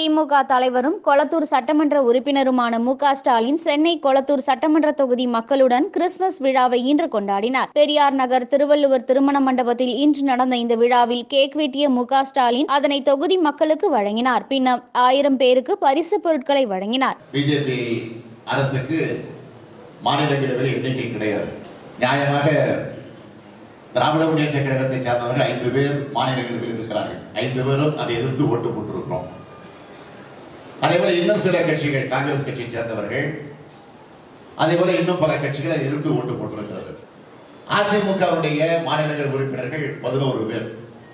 திமுக தலைவரும் கொளத்தூர் சட்டமன்ற உறுப்பினருமான மு க ஸ்டாலின் சென்னை கொளத்தூர் சட்டமன்ற தொகுதி மக்களுடன் கிறிஸ்துமஸ் விழாவை இன்று கொண்டாடினார் பெரியார் நகர் திருவள்ளுவர் திருமண மண்டபத்தில் இன்று நடந்த இந்த விழாவில் கேக் வெட்டிய மு க ஸ்டாலின் அதனை தொகுதி மக்களுக்கு வழங்கினார் பின்னர் ஆயிரம் பேருக்கு பரிசு பொருட்களை வழங்கினார் பிஜேபி அரசுக்கு மாநிலங்களவையில் எண்ணிக்கை கிடையாது நியாயமாக திராவிட முன்னேற்ற கழகத்தை சேர்ந்தவர்கள் ஐந்து பேர் மாநிலங்களவையில் இருக்கிறார்கள் ஐந்து பேரும் அதை எதிர்த்து ஓட்டு போட்டிருக்கிறோம் அதே போல இன்னும் சில கட்சிகள் காங்கிரஸ் கட்சியை சேர்ந்தவர்கள் அதே போல இன்னும் பல கட்சிகள் அதை எதிர்த்து ஓட்டு போட்டிருக்கிறது அதிமுகவுடைய மாநிலங்கள் உறுப்பினர்கள் பதினோரு பேர்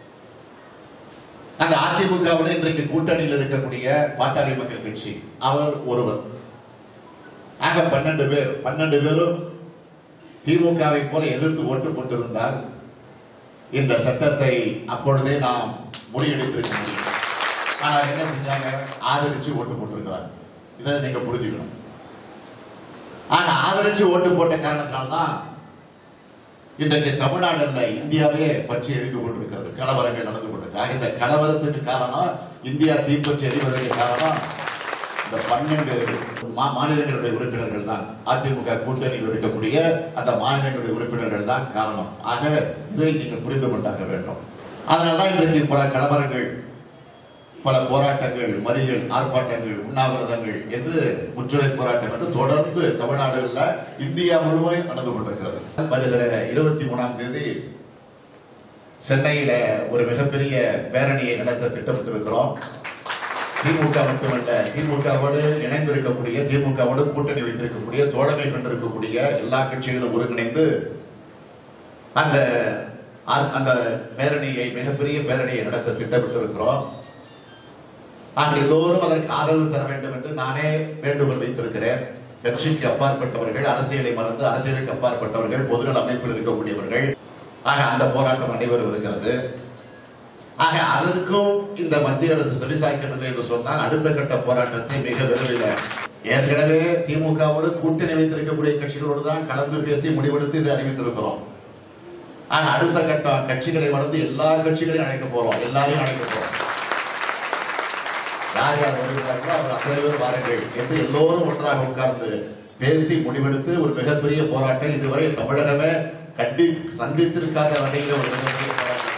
அந்த அதிமுகவுடன் இன்றைக்கு கூட்டணியில் இருக்கக்கூடிய பாட்டாளி மக்கள் கட்சி அவர் ஒருவர் ஆக பன்னெண்டு பேர் பன்னெண்டு பேரும் திமுகவை போல எதிர்த்து ஓட்டு போட்டிருந்தால் இந்த சட்டத்தை அப்பொழுதே நாம் முறியடித்திருக்க முடியும் ஆனால் என்ன செஞ்சாங்க ஆதரிச்சு ஓட்டு போட்டிருக்கிறாங்க இதை நீங்க புரிஞ்சுக்கணும் ஆனா ஆதரிச்சு ஓட்டு போட்ட காரணத்தினால்தான் இன்றைக்கு தமிழ்நாடு அல்ல இந்தியாவே பற்றி எரிந்து கொண்டிருக்கிறது கலவரங்கள் நடந்து கொண்டிருக்கிறது இந்த கலவரத்துக்கு காரணம் இந்தியா தீப்பற்றி எரிவதற்கு காரணம் இந்த பன்னெண்டு மா- மாநிலங்களுடைய உறுப்பினர்கள் தான் அதிமுக கூட்டணியில் இருக்கக்கூடிய அந்த மாநிலங்களுடைய உறுப்பினர்கள் தான் காரணம் ஆக இதை நீங்கள் புரிந்து கொண்டாக வேண்டும் அதனால்தான் இன்றைக்கு பல கலவரங்கள் பல போராட்டங்கள் மறியல் ஆர்ப்பாட்டங்கள் உண்ணாவிரதங்கள் என்று முற்றுகை போராட்டம் என்று தொடர்ந்து தமிழ்நாடுல இந்தியா முழுவதும் நடந்து கொண்டிருக்கிறது வருகிற இருபத்தி மூணாம் தேதி சென்னையில ஒரு மிகப்பெரிய பேரணியை நடத்த திட்டமிட்டிருக்கிறோம் திமுக மட்டுமல்ல திமுகவோடு இணைந்திருக்கக்கூடிய திமுகவோடு கூட்டணி வைத்திருக்கக்கூடிய தோழமை கொண்டிருக்கக்கூடிய எல்லா கட்சிகளும் ஒருங்கிணைந்து அந்த அந்த- அந்த பேரணியை மிகப்பெரிய பேரணியை நடத்த திட்டமிட்டிருக்கிறோம் நாங்கள் எல்லோரும் அதற்கு ஆதரவு தர வேண்டும் என்று நானே வேண்டுகோள் வைத்திருக்கிறேன் கட்சிக்கு அப்பாற்பட்டவர்கள் அரசியலை மறந்து அரசியலுக்கு அப்பாற்பட்டவர்கள் பொதுநல அமைப்பில் இருக்கக்கூடியவர்கள் ஆக அந்த போராட்டம் நடைபெற இருக்கிறது ஆக அதற்கும் இந்த மத்திய அரசு செவிசாய்க்கவில்லை என்று சொன்னால் அடுத்த கட்ட போராட்டத்தை மிக விரைவில் ஏற்கனவே திமுகவோடு கூட்டணி வைத்திருக்கக்கூடிய கட்சிகளோடு தான் கலந்து பேசி முடிவெடுத்து இதை அறிவித்திருக்கிறோம் ஆக அடுத்த கட்டம் கட்சிகளை மறந்து எல்லா கட்சிகளையும் அழைக்க போறோம் எல்லாரையும் அழைக்க போறோம் யார் யார் வருகிறார்களோ அவர் அத்தனை பேர் வாருங்கள் என்று எல்லோரும் ஒன்றாக உட்கார்ந்து பேசி முடிவெடுத்து ஒரு மிகப்பெரிய போராட்டம் இதுவரை தமிழகமே கண்டி சந்தித்திருக்காத வகையில் ஒரு மிகப்பெரிய போராட்டம்